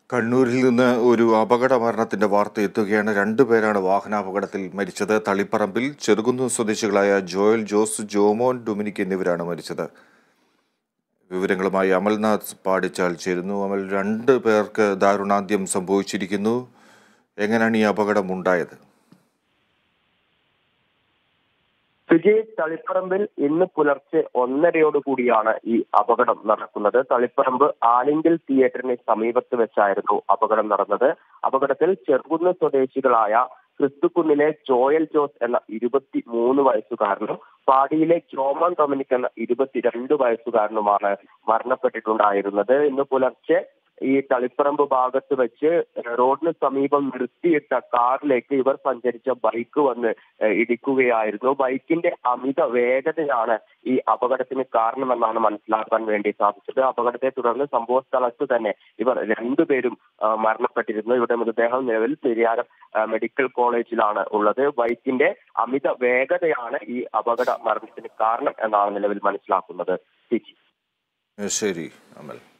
കണ്ണൂരിൽ നിന്ന് ഒരു അപകട മരണത്തിന്റെ വാർത്ത എത്തുകയാണ് രണ്ടുപേരാണ് വാഹനാപകടത്തിൽ മരിച്ചത് തളിപ്പറമ്പിൽ ചെറുകുന്നു സ്വദേശികളായ ജോയൽ ജോസ് ജോമോൻ ഡൊമിനിക് എന്നിവരാണ് മരിച്ചത് വിവരങ്ങളുമായി അമൽനാഥ് പാടിച്ചാൽ ചേരുന്നു അമൽ രണ്ട് പേർക്ക് ദാരുണാന്ത്യം സംഭവിച്ചിരിക്കുന്നു എങ്ങനെയാണ് ഈ അപകടം ഉണ്ടായത് വിജയ് തളിപ്പറമ്പിൽ ഇന്ന് പുലർച്ചെ ഒന്നരയോടുകൂടിയാണ് ഈ അപകടം നടക്കുന്നത് തളിപ്പറമ്പ് ആലിങ്കൽ തിയേറ്ററിന് സമീപത്ത് വെച്ചായിരുന്നു അപകടം നടന്നത് അപകടത്തിൽ ചെറുകുന്ന് സ്വദേശികളായ ക്രിസ്തുക്കുന്നിലെ ജോയൽ ജോസ് എന്ന ഇരുപത്തി മൂന്ന് വയസ്സുകാരനും പാടിയിലെ ജോമോൻ ഡൊമിനിക് എന്ന ഇരുപത്തിരണ്ട് വയസ്സുകാരനുമാണ് മരണപ്പെട്ടിട്ടുണ്ടായിരുന്നത് ഇന്ന് പുലർച്ചെ ഈ തളിപ്പറമ്പ് ഭാഗത്ത് വെച്ച് റോഡിന് സമീപം നിർത്തിയിട്ട കാറിലേക്ക് ഇവർ സഞ്ചരിച്ച ബൈക്ക് വന്ന് ഏഹ് ഇടിക്കുകയായിരുന്നു ബൈക്കിന്റെ അമിത വേഗതയാണ് ഈ അപകടത്തിന് കാരണമെന്നാണ് മനസ്സിലാക്കാൻ വേണ്ടി സാധിച്ചത് അപകടത്തെ തുടർന്ന് സംഭവ സ്ഥലത്ത് തന്നെ ഇവർ രണ്ടുപേരും ആ, മരണപ്പെട്ടിരുന്നു ഇവരുടെ മൃതദേഹം നിലവിൽ പെരിയാരം ആ, മെഡിക്കൽ കോളേജിലാണ് ഉള്ളത് ബൈക്കിന്റെ അമിത വേഗതയാണ് ഈ അപകട മരണത്തിന് കാരണം എന്നാണ് നിലവിൽ മനസ്സിലാക്കുന്നത് സിജി ശരി അമൽ